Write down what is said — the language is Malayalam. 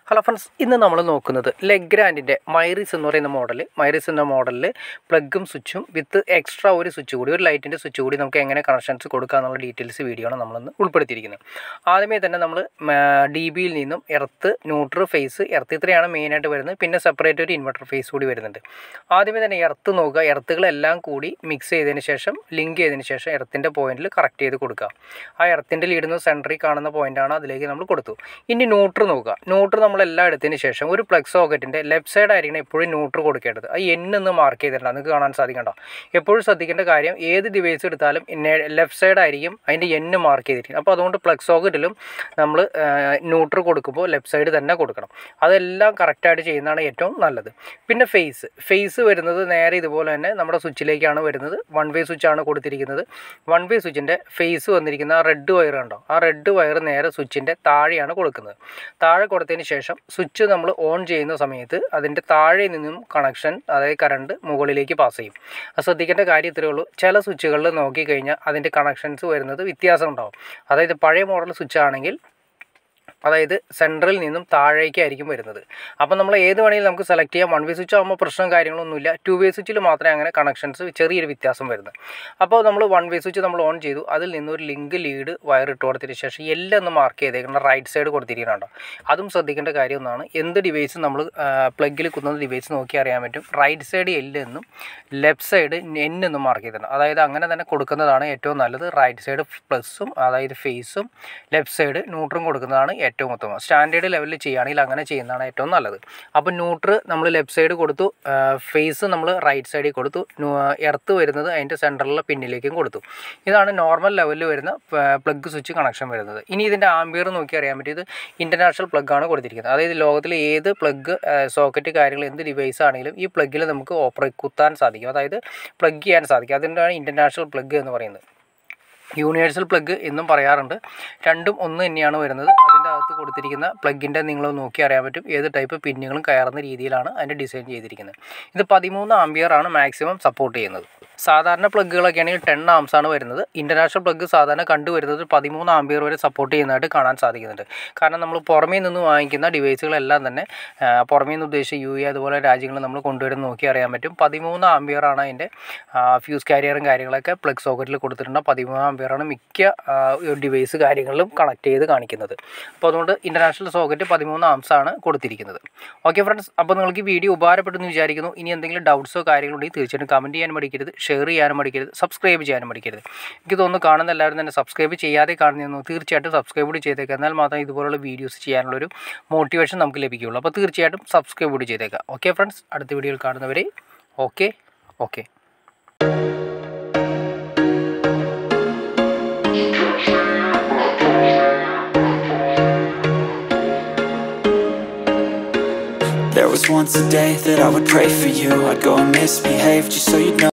ഹലോ ഫ്രണ്ട്സ് ഇന്ന് നമ്മൾ നോക്കുന്നത് ലെഗ്രാൻഡിൻ്റെ മൈറിസ് എന്ന് പറയുന്ന മോഡൽ മൈറിസ് എന്ന മോഡലിൽ പ്ലഗും സ്വിച്ചും വിത്ത് എക്സ്ട്രാ ഒരു സ്വിച്ച് കൂടി ഒരു ലൈറ്റിൻ്റെ സ്വിച്ച് കൂടി നമുക്ക് എങ്ങനെ കണക്ഷൻസ് കൊടുക്കുക എന്നുള്ള ഡീറ്റെയിൽസ് വീഡിയോ ആണ് നമ്മളിന്ന് ഉൾപ്പെടുത്തിയിരിക്കുന്നത് ആദ്യമേ തന്നെ നമ്മൾ ഡി ബിയിൽ നിന്നും എർത്ത് ന്യൂട്രൽ ഫേസ് എർത്ത് ഇത്രയാണ് മെയിനായിട്ട് വരുന്നത് പിന്നെ സെപ്പറേറ്റ് ഒരു ഇൻവെർട്ടർ ഫേസ് കൂടി വരുന്നുണ്ട് ആദ്യമേ തന്നെ എർത്ത് നോക്കുക എർത്തുകളെല്ലാം കൂടി മിക്സ് ചെയ്തതിന് ശേഷം ലിങ്ക് ചെയ്തതിന് ശേഷം എർത്തിൻ്റെ പോയിന്റിൽ കറക്റ്റ് ചെയ്ത് കൊടുക്കുക ആ എർത്തിൻ്റെ ലീഡുന്ന സെൻറ്ററിൽ കാണുന്ന പോയിൻ്റാണ് അതിലേക്ക് നമ്മൾ കൊടുത്തു ഇനി ന്യൂട്രൽ നോക്കുക ന്യൂട്രൽ നമ്മളെല്ലാം എടുത്തതിന് ശേഷം ഒരു പ്ലഗ് സോക്കറ്റിൻ്റെ ലെഫ്റ്റ് സൈഡ് ആയിരിക്കണം എപ്പോഴും ന്യൂട്രൽ കൊടുക്കേണ്ടത് ആ എന്ന് മാർക്ക് ചെയ്തിട്ടുണ്ട് നിങ്ങൾക്ക് കാണാൻ സാധിക്കണ്ട എപ്പോഴും ശ്രദ്ധിക്കേണ്ട കാര്യം ഏത് ഡിവൈസ് എടുത്താലും ലെഫ്റ്റ് സൈഡ് ആയിരിക്കും അതിൻ്റെ എന്ന് മാർക്ക് ചെയ്തിരിക്കുന്നത് അപ്പോൾ അതുകൊണ്ട് പ്ലഗ് സോക്കറ്റിലും നമ്മൾ ന്യൂട്രൽ കൊടുക്കുമ്പോൾ ലെഫ്റ്റ് സൈഡ് തന്നെ കൊടുക്കണം അതെല്ലാം കറക്റ്റായിട്ട് ചെയ്യുന്നതാണ് ഏറ്റവും നല്ലത് പിന്നെ ഫേസ് ഫേസ് വരുന്നത് നേരെ ഇതുപോലെ തന്നെ നമ്മുടെ സ്വിച്ചിലേക്കാണ് വരുന്നത് വൺ വേ സ്വിച്ചാണ് കൊടുത്തിരിക്കുന്നത് വൺ വേ സ്വിച്ചിൻ്റെ ഫേസ് വന്നിരിക്കുന്ന ആ റെഡ് വയർ കണ്ടോ ആ റെഡ് വയർ നേരെ സ്വിച്ചിൻ്റെ താഴെയാണ് കൊടുക്കുന്നത് താഴെ കൊടുത്തതിന് ശേഷം സ്വിച്ച് നമ്മൾ ഓൺ ചെയ്യുന്ന സമയത്ത് അതിൻ്റെ താഴെ നിന്നും കണക്ഷൻ അതായത് കറണ്ട് മുകളിലേക്ക് പാസ് ചെയ്യും അത് ശ്രദ്ധിക്കേണ്ട കാര്യം ഇത്രയേ ഉള്ളൂ ചില സ്വിച്ചുകളിൽ നോക്കിക്കഴിഞ്ഞാൽ അതിൻ്റെ കണക്ഷൻസ് വരുന്നത് വ്യത്യാസം ഉണ്ടാവും അതായത് പഴയ മോഡൽ സ്വിച്ച് ആണെങ്കിൽ അതായത് സെൻട്രലിൽ നിന്നും താഴേക്കായിരിക്കും വരുന്നത് അപ്പോൾ നമ്മൾ ഏത് വേണമെങ്കിലും നമുക്ക് സെലക്ട് ചെയ്യാം വൺ വേ സ്വിച്ച് ആകുമ്പോൾ പ്രശ്നം കാര്യങ്ങളൊന്നുമില്ല ടു വേ സ്വിച്ചിൽ മാത്രമേ അങ്ങനെ കണക്ഷൻസ് ചെറിയൊരു വ്യത്യാസം വരുന്നത് അപ്പോൾ നമ്മൾ വൺ വേ സ്വിച്ച് നമ്മൾ ഓൺ ചെയ്തു അതിൽ നിന്ന് ഒരു ലിങ്ക് ലീഡ് വയർ ഇട്ട് കൊടുത്തതിന് ശേഷം എല്ലാം ഒന്ന് മാർക്ക് ചെയ്തേക്കണം റൈറ്റ് സൈഡ് കൊടുത്തിരിക്കുന്നുണ്ടോ അതും ശ്രദ്ധിക്കേണ്ട കാര്യം ഒന്നാണ് എന്ത് ഡിവൈസും നമ്മൾ പ്ലഗിൽ കുത്തുന്ന ഡിവൈസ് നോക്കി അറിയാൻ പറ്റും റൈറ്റ് സൈഡ് എല്ല് എന്നും ലെഫ്റ്റ് സൈഡ് എൻ എന്നും മാർക്ക് ചെയ്തിട്ടുണ്ട് അതായത് അങ്ങനെ തന്നെ കൊടുക്കുന്നതാണ് ഏറ്റവും നല്ലത് റൈറ്റ് സൈഡ് പ്ലസും അതായത് ഫേസും ലെഫ്റ്റ് സൈഡ് ന്യൂട്രും കൊടുക്കുന്നതാണ് ഏറ്റവും ഉത്തമം സ്റ്റാൻഡേർഡ് ലെവലിൽ ചെയ്യുകയാണെങ്കിൽ അങ്ങനെ ചെയ്യുന്നതാണ് ഏറ്റവും നല്ലത് അപ്പോൾ ന്യൂട്ര് നമ്മൾ ലെഫ്റ്റ് സൈഡ് കൊടുത്തു ഫേസ് നമ്മൾ റൈറ്റ് സൈഡിൽ കൊടുത്തു എർത്ത് വരുന്നത് അതിൻ്റെ സെൻറ്ററിലെ പിന്നിലേക്കും കൊടുത്തു ഇതാണ് നോർമൽ ലെവലിൽ വരുന്ന പ്ലഗ് സ്വിച്ച് കണക്ഷൻ വരുന്നത് ഇനി ഇതിൻ്റെ ആംബിയർ നോക്കി അറിയാൻ പറ്റും ഇത് ഇൻ്റർനാഷണൽ പ്ലഗ് ആണ് കൊടുത്തിരിക്കുന്നത് അതായത് ലോകത്തിലെ ഏത് പ്ലഗ് സോക്കറ്റ് കാര്യങ്ങൾ എന്ത് ഡിവൈസ് ആണെങ്കിലും ഈ പ്ലഗിൽ നമുക്ക് ഓപ്പറേ കുത്താൻ സാധിക്കും അതായത് പ്ലഗ് ചെയ്യാൻ സാധിക്കും അതിൻ്റെയാണ് ഇൻ്റർനാഷണൽ പ്ലഗ് എന്ന് പറയുന്നത് യൂണിവേഴ്സൽ പ്ലഗ് എന്നും പറയാറുണ്ട് രണ്ടും ഒന്ന് തന്നെയാണ് വരുന്നത് അതിൻ്റെ അകത്ത് കൊടുത്തിരിക്കുന്ന പ്ലഗിൻ്റെ നിങ്ങൾ നോക്കി അറിയാൻ പറ്റും ഏത് ടൈപ്പ് പിന്നുകളും കയറുന്ന രീതിയിലാണ് അതിൻ്റെ ഡിസൈൻ ചെയ്തിരിക്കുന്നത് ഇത് പതിമൂന്ന് ആംബിയറാണ് മാക്സിമം സപ്പോർട്ട് ചെയ്യുന്നത് സാധാരണ പ്ലഗുകളൊക്കെ ആണെങ്കിൽ ടെൻ ആംസ് ആണ് വരുന്നത് ഇൻ്റർനാഷണൽ പ്ലഗ് സാധാരണ കണ്ടുവരുന്നത് പതിമൂന്ന് ആംബിയർ വരെ സപ്പോർട്ട് ചെയ്യുന്നതായിട്ട് കാണാൻ സാധിക്കുന്നുണ്ട് കാരണം നമ്മൾ പുറമേ നിന്ന് വാങ്ങിക്കുന്ന ഡിവൈസുകളെല്ലാം തന്നെ പുറമേ നിന്ന് ഉദ്ദേശിച്ച് യു എ അതുപോലെ രാജ്യങ്ങൾ നമ്മൾ കൊണ്ടുവരുന്ന നോക്കി അറിയാൻ പറ്റും പതിമൂന്ന് ആംബിയറാണ് അതിൻ്റെ ഫ്യൂസ് കാരിയറും കാര്യങ്ങളൊക്കെ പ്ലഗ് സോക്കറ്റിൽ കൊടുത്തിട്ടുണ്ട് പതിമൂന്ന് ആംബിയറാണ് മിക്ക ഡിവൈസ് കാര്യങ്ങളിലും കണക്ട് ചെയ്ത് കാണിക്കുന്നത് അപ്പോൾ അതുകൊണ്ട് ഇൻ്റർനാഷണൽ സോക്കറ്റ് പതിമൂന്ന് ആംസ് ആണ് കൊടുത്തിരിക്കുന്നത് ഓക്കെ ഫ്രണ്ട്സ് അപ്പോൾ നിങ്ങൾക്ക് ഈ വീഡിയോ ഉപകാരപ്പെട്ടെന്ന് വിചാരിക്കുന്നു ഇനി എന്തെങ്കിലും ഡൗട്ട്സോ കാര്യങ്ങളോ ഉണ്ടെങ്കിൽ തീർച്ചയായിട്ടും കമൻറ്റ് ചെയ്യാൻ മടിക്കരുത് ഷെയർ ചെയ്യാനും മടിക്കരുത് സബ്സ്ക്രൈബ് ചെയ്യാനും മടിക്കരുത് എനിക്ക് തോന്നുന്നു കാണുന്ന എല്ലാവരും തന്നെ സബ്സ്ക്രൈബ് ചെയ്യാതെ കാണുന്നു തീർച്ചയായിട്ടും സബ്സ്ക്രൈബ് കൂടി ചെയ്തേക്കാം എന്നാൽ മാത്രമേ ഇതുപോലുള്ള വീഡിയോസ് ചെയ്യാനുള്ളൊരു മോട്ടിവേഷൻ നമുക്ക് ലഭിക്കുകയുള്ളൂ അപ്പോൾ തീർച്ചയായിട്ടും സബ്സ്ക്രൈബ് കൂടി ചെയ്തേക്കാം ഓക്കെ ഫ്രണ്ട്സ് അടുത്ത വീഡിയോയിൽ കാണുന്നവരെ okay okay There was once a day that I would pray for you I'd go and misbehave just so you'd know